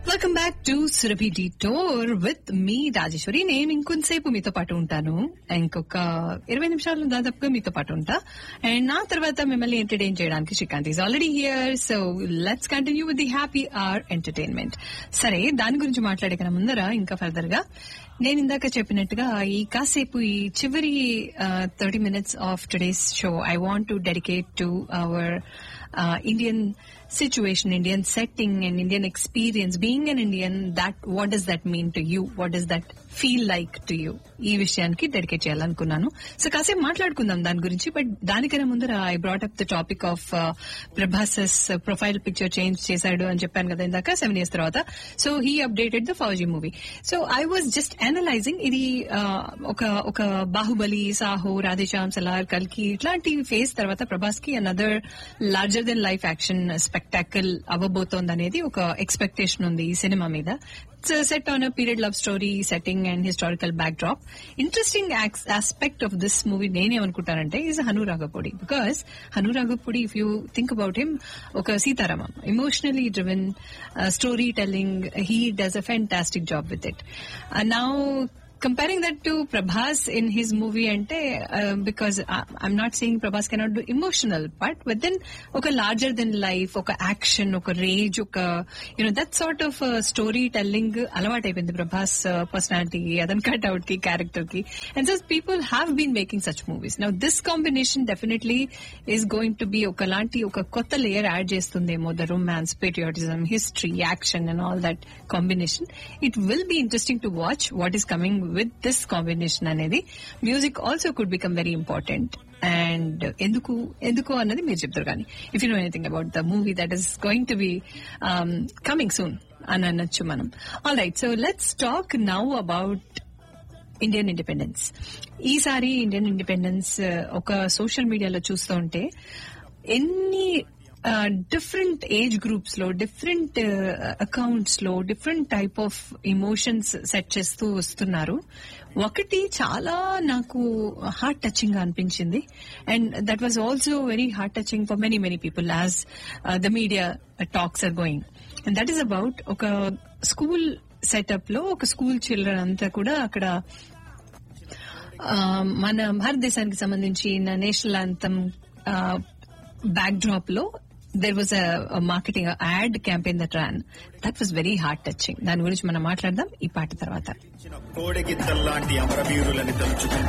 Welcome back to Surabhi tour with me Rajeshwari నేను ఇంకొంతసేపు మీతో పాటు ఉంటాను ఇంకొక ఇరవై నిమిషాలు దాదాపుగా మీతో పాటు ఉంటా అండ్ నా తర్వాత మిమ్మల్ని ఎంటర్టైన్ చేయడానికి Srikanth is already here so let's continue with the happy hour entertainment సరే దాని గురించి మాట్లాడే కన్నా ముందర ఇంకా ఫర్దర్ గా నేను ఇందాక చెప్పినట్టుగా ఈ కాసేపు ఈ చివరి thirty minutes of today's show I want to dedicate to our Indian situation, Indian setting, and Indian experience. Being an Indian, that what does that mean to you? What does that feel like to you? ఈ విషయానికి dedicate చేయాలనుకున్నాను so కాసేపు మాట్లాడుకుందాం దాని గురించి but దానికన్నా ముందర I brought up the topic of ప్రభాసస్ ప్రొఫైల్ పిక్చర్ చేంజ్ చేశాడు అని చెప్పాను కదా ఇందాక సెవెన్ ఇయర్స్ తర్వాత so he updated the Fauji movie so I was just analyzing ఇది uh, ఒక ఒక బాహుబలి సాహో రాధేశ్యామ్ సలార్ కల్కి ఇట్లాంటి ఫేస్ తర్వాత ప్రభాస్ కి another larger than life action spectacle అవ్వబోతోంది అనేది ఒక ఎక్స్పెక్టేషన్ ఉంది ఈ సినిమా మీద set on a period love story setting and historical backdrop interesting aspect of this movie నేనేమనుకుంటానంటే is Hanu Raghavapudi because Hanu Raghavapudi if you think about him ఒక Sitaramam emotionally driven storytelling he does a fantastic job with it now comparing that to Prabhas in his movie ante uh, because I, I'm not saying Prabhas cannot do emotional part but then oka larger than life oka action oka rage oka you know that sort of uh, storytelling అలవాటు అయిపోయింది ప్రభాస్ పర్సనాలిటీకి అదన్ cut out కి character కి and so people have been making such movies now this combination definitely is going to be ఒకలాంటి ఒక కొత్త layer add చేస్తుందేమో the romance patriotism history action and all that combination it will be interesting to watch what is coming with this combination అనేది music also could become very important and ఎందుకు ఎందుకు అన్నది మీరు చెప్తారు కానీ if you know anything about the movie that is going to be coming soon అని అనొచ్చు మనం all right so let's talk now about Indian independence ఈసారి ఇండియన్ ఇండిపెండెన్స్ ఒక సోషల్ మీడియాలో చూస్తూ ఉంటే ఎన్ని డిఫరెంట్ ఏజ్ గ్రూప్స్ లో డిఫరెంట్ అకౌంట్స్ లో different type of emotions set చేస్తూ వస్తున్నారు ఒకటి చాలా నాకు హార్ట్ టచింగ్ గా అనిపించింది and that was also very heart touching for many many people as the media talks are going and that is about ఒక స్కూల్ సెటప్ లో ఒక స్కూల్ చిల్డ్రన్ అంతా కూడా అక్కడ మన భారతదేశానికి సంబంధించిన నేషనల్ అంతం బ్యాక్ డ్రాప్ లో there was a marketing ad campaign that ran that was very heart touching దాని గురించి మనం మాట్లాడదాం ఈ పాట తర్వాత కోడెగిత్తల్లాంటి అమరవీరులని తలుచుకుంటూ